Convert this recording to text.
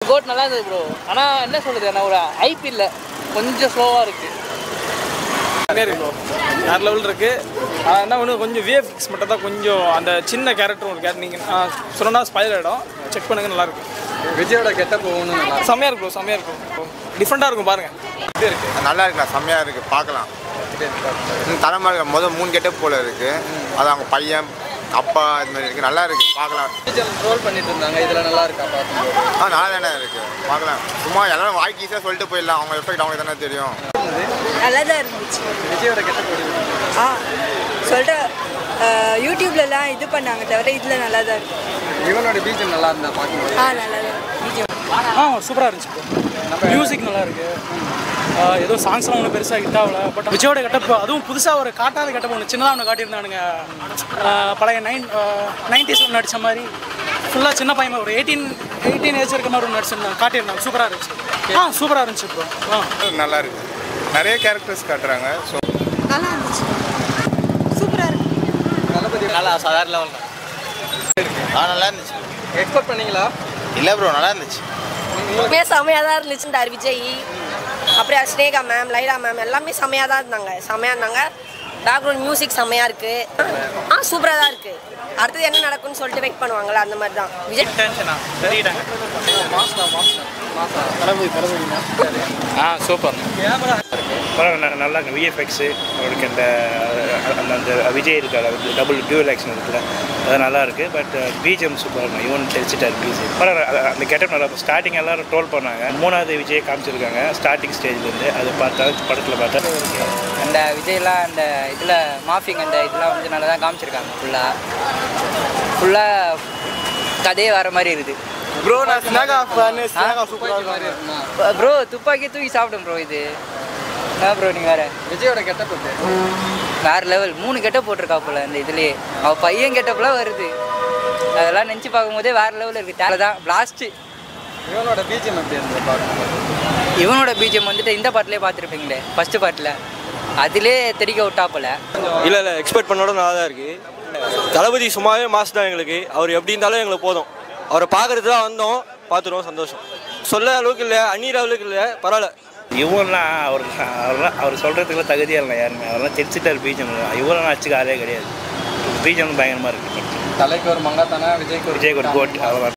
code நல்லா இருந்தது bro ஆனால் என்ன சொல்கிறது நான் ஒரு ஐப் இல்லை கொஞ்சம் ஸ்லோவாக இருக்குது இருக்கு ப்ரோ வேறு லெவல் இருக்கு ஆனால் என்ன ஒன்று கொஞ்சம் விஎஃப்எக்ஸ் மட்டும் தான் கொஞ்சம் அந்த சின்ன கேரக்டர் ஒரு கேரக்டர் நீங்கள் சொன்னா ஸ்பைல் ஆகிடும் செக் பண்ணுங்க நல்லா இருக்கும் விஜயோட கெட்டப் ஒவ்வொன்றும் நல்லா செம்மையாக இருக்கும் செம்மையாக இருக்கும் டிஃப்ரெண்ட்டாக இருக்கும் பாருங்க இது இருக்கு நல்லா இருக்குண்ணா செம்மையாக இருக்குது பார்க்கலாம் தலைமுறை முதல் மூணு கெட்டப் போல இருக்குது அது அவங்க பையன் அப்பா இது மாதிரி இருக்குது நல்லா இருக்குது பார்க்கலாம் விஜய் ட்ரோல் பண்ணிட்டு இருந்தாங்க இதில் நல்லா இருக்கா பார்க்கும்போது ஆ நல்லா தானே இருக்குது பார்க்கலாம் சும்மா எல்லாரும் வாய்க்கு ஈஸியாக சொல்லிட்டு போயிடலாம் அவங்க எஃபெக்ட் அவங்களுக்கு தானே தெரியும் நல்லா தான் இருந்துச்சு விஜயோட கெட்டப் எப்படி ஆ சொல்லிட்டு யூடியூப்லலாம் இது பண்ணாங்க தவிர இதில் நல்லா தான் இருக்கு இவனோட பீஜம் நல்லா இருந்தா பார்க்கும்போது ஆ நல்லா தான் பிஜிஎம் ஆ சூப்பராக இருந்துச்சு ப்ரோ மியூசிக் நல்லா இருக்கு ஆ, ஏதோ சாங்ஸ்லாம் ஒன்றும் பெருசாக ஹிட் ஆகல பட் விஜயோட கட்டப் அதுவும் புதுசாக ஒரு காட்டாத கட்டப் ஒன்று சின்னதாக ஒன்று காட்டியிருந்தானுங்க ஆ, பழைய நைன் நைன்டிஸில் நடித்த மாதிரி ஃபுல்லாக சின்ன பையன் ஒரு எயிட்டீன் எயிட்டீன் ஏஜ் இருக்க மாதிரி ஒன்று நடிச்சிருந்தாங்க காட்டியிருந்தாங்க சூப்பராக இருந்துச்சு ஆ சூப்பராக இருந்துச்சு ப்ரோ ஆ நல்லா இருக்குது நிறைய கேரக்டர்ஸ் காட்டுறாங்க ஸோ நல்லா இருந்துச்சு சூப்பராக இருக்கு தளபதி நல்லா சாதாரண லெவல் தான் ஆ நல்லா இருந்துச்சு எக்ஸ்பெக்ட் பண்ணீங்களா இல்லை ப்ரோ நல்லா இருந்துச்சு எல்லாமே செம்மையாக தான் இருந்துச்சுட்டார் விஜய் அப்படியே ஸ்னேகா மேம் லைலா மேம் எல்லாமே செம்மையாக தான் இருந்தாங்க செம்மையாக இருந்தாங்க பேக்ரவுண்ட் மியூசிக் செம்மையாக இருக்குது ஆ சூப்பராக தான் இருக்குது அடுத்தது என்ன நடக்கும்னு சொல்லிட்டு வெயிட் பண்ணுவாங்கள்ல அந்த மாதிரி தான் விஜய் டென்ஷனா சரிட்டாங்க மாசா மாசா மாசா ஆ சூப்பர் பரவாயில்ல நல்லா இருக்கு விஎஃப்எக்ஸு அவருக்கு அந்த அந்த அந்த விஜய் இருக்கார் அவருக்கு டபுள் டியூவல் ஆக்ஷன் இருக்குல்ல அது நல்லா இருக்கு பட் பிஜிஎம் சூப்பர் இருக்கும் இவன் தெரிச்சிட்டார் பிஜிஎம் பரவாயில்ல அந்த கெட்டப் நல்லா ஸ்டார்டிங் எல்லாரும் ட்ரோல் பண்ணாங்க மூணாவது விஜய் காமிச்சிருக்காங்க ஸ்டார்டிங் ஸ்டேஜ்லேருந்து அது பார்த்தா படத்தில் பார்த்தா அந்த விஜய்லாம் அந்த இதில் மாஃபிங் அந்த இதெல்லாம் வந்து நல்லா தான் காமிச்சிருக்காங்க ஃபுல்லாக ஃபுல்லாக கதையே வர மாதிரி இருக்குது ப்ரோ நான் ஸ்னேகா ஃபேனு மாதிரி இருக்குமா ப்ரோ துப்பாக்கி தூக்கி சாப்பிடும் ப்ரோ இது என்ன ப்ரோ நீங்கள் வேறு விஜயோட கெட்டப் எப்படி வேறு லெவல் மூணு கெட்ட போட்டிருக்கா போல இந்த இதுலேயே அவள் பையன் கெட்டப்பெல்லாம் வருது அதெல்லாம் நினச்சி பார்க்கும்போதே வேறு லெவலில் இருக்குது தேவை தான் பிளாஸ்ட்டு இவனோட பீஜம் எப்படி இருந்தது பார்க்கும்போது இவனோட பிஜிஎம் வந்துட்டு இந்த பாட்டிலே பார்த்துருப்பீங்களே ஃபஸ்ட்டு பாட்டில் அதிலே தெடிக்க விட்டா போல இல்லை இல்லை எக்ஸ்பெக்ட் பண்ணோட நல்லா தான் இருக்குது தளபதி சும்மாவே மாஸ் தான் எங்களுக்கு அவர் எப்படி இருந்தாலும் எங்களுக்கு போதும் அவரை பார்க்கறது தான் வந்தோம் பார்த்துருவோம் சந்தோஷம் சொல்ல அளவுக்கு இல்லை அந்நீர் அளவுக்கு இல்லை பரவாயில்ல இவங்கெல்லாம் அவர் அவர்லாம் அவர் சொல்கிறதுக்குலாம் தகுதியாக இல்லை யாருமே அவரெல்லாம் தெரிச்சிட்டார் பிஜிஎம் இவரெல்லாம் அச்சுக்கு ஆளே கிடையாது பிஜிஎம் பயங்கரமாக இருக்குது தலைக்கு ஒரு மங்காத்தானா விஜய்க்கு ஒரு விஜய்க்கு ஒரு கோட் அவ்வளோதான்